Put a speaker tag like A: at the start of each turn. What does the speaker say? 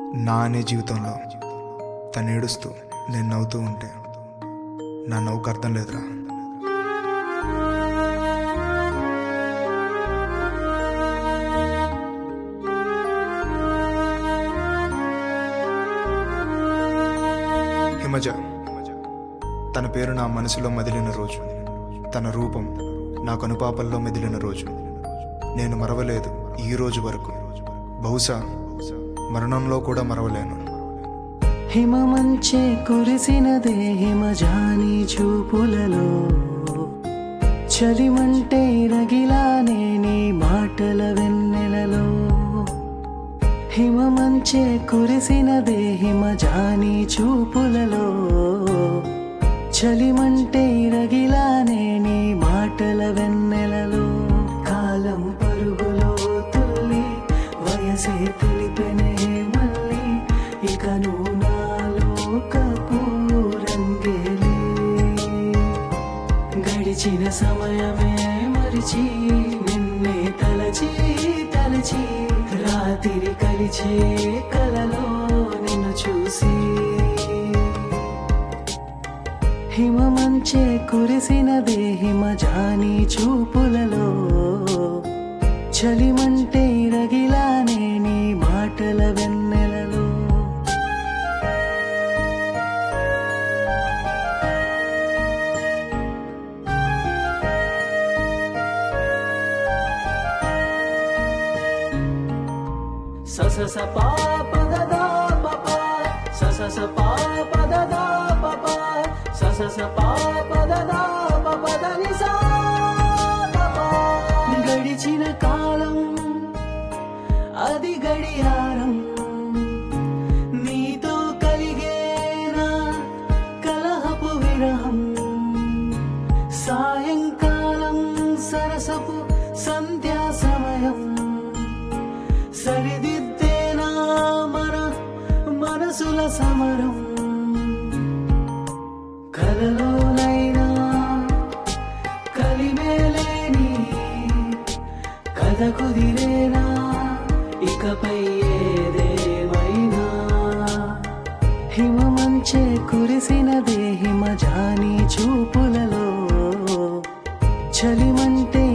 A: నా అనే జీవితంలో తను ఏడుస్తూ నేను నవ్వుతూ ఉంటే నా నవ్వుకు అర్థం లేదురా హిమజ తన పేరు నా మనసులో మెదిలిన రోజు తన రూపం నా కనుపాపల్లో మెదిలిన రోజు నేను మరవలేదు ఈ రోజు వరకు బహుశా మరణంలో కూడా మరవలేను
B: హిమమంచే కురిసినదే హిమజాని చూపులలో చలిమంటే రగిలానే నీ మాటల వెన్నెలలో హిమమంచే కురిసినదే హిమజాని చూపులలో చలిమంటే రగిలానే నీ మాటల వెన్నెలలో కాలం పరుగులో తుల్లి వయసే తెలిపెనే మళ్ళీ ఇక నువ్వు నాలో కపూరంగేలే గడిచిన సమయమే మరిచి నిన్నే తలచి తలచి రాత్రి కలిచే కలలో నిన్ను చూసి హిమమంచే కురిసినదే హిమజాని చూపులలో చలిమంటే రగిలానే నీ మాటల వెన్నెలలో స స స పా ప ద ద ప ప స స స పా ప ద ద ప ప స స స పా ప ద ద ప ప ద ని సా ప ప. గడిచిన కాలం అది గడియారం నీతో కలిగేనా కలహపు విరహం సాయంకాలం సరసపు సంధ్యా సమయం సరిదిద్దేనా మన మనసుల సమరం కలలోనైనా కలిమేలేని కథ కుదిరేనా ఇకపై ఏదేమైనా హిమమంచే కురిసినదే హిమజాని చూపులలో చలిమంటే